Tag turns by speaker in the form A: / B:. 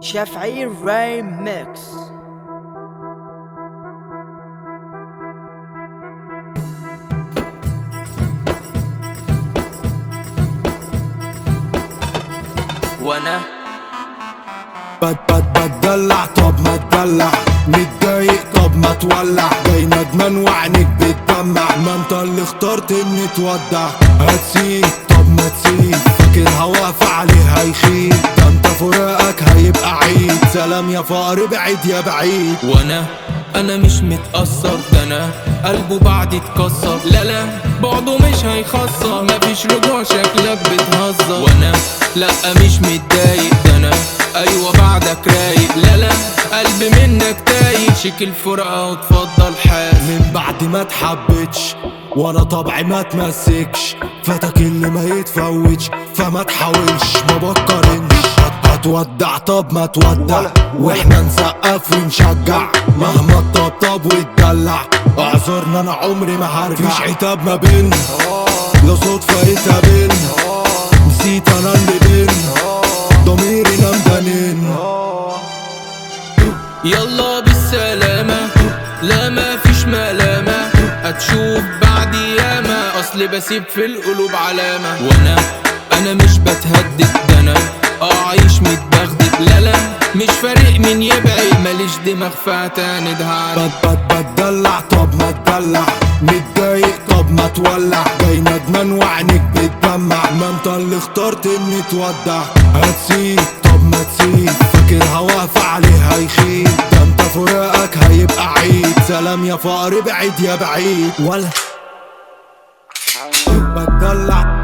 A: شافعي ريميكس وانا
B: بد بد بتدلع طب ما تدلع متضايق طب ما تولع جاي ندمان وعينك بتدمع ما انت اللي اخترت اني تودع هتسيب طب ما تسيب فاكر هوقف عليه هيخيب ده انت فراقك هيبقى عيد سلام يا فقر بعيد يا بعيد
C: وانا انا مش متأثر ده انا قلبه بعد اتكسر لا لا بعده مش هيخسر مفيش رجوع شكلك بتهزر وانا لا مش متضايق ده انا ايوه بعدك رايق لا لا قلبي منك تايه شيك الفرقة وتفضل حاس
B: من بعد ما تحبتش وانا طبعي ما تمسكش فاتك اللي ما يتفوتش فما تحاولش ما بقارنش هت- هتودع طب ما تودع واحنا نسقف ونشجع مهما تطبطب وتدلع اعذرنا انا عمري ما هرجع مفيش عتاب ما بينا لا صدفة يتقابلنا نسيت انا اللي بينا ضميري نمدانين
C: يلا بالسلامة لا ما فيش ملامة هتشوف بعد ياما اصل بسيب في القلوب علامة وانا انا مش بتهدد ده انا اعيش متبغدد لا لا مش فارق مين يبعد ماليش دماغ فهتاند هعرف
B: بد بد بتدلع طب ما تدلع متضايق طب ما تولع جاي ندمان وعينك بتدمع ما انت اللي اخترت اني تودع هتسيب طب ما تسيب فاكر هوقف عليه هيخيب ده انت فراقك هيبقى عيد سلام يا فقر بعيد يا بعيد ولا بتدلع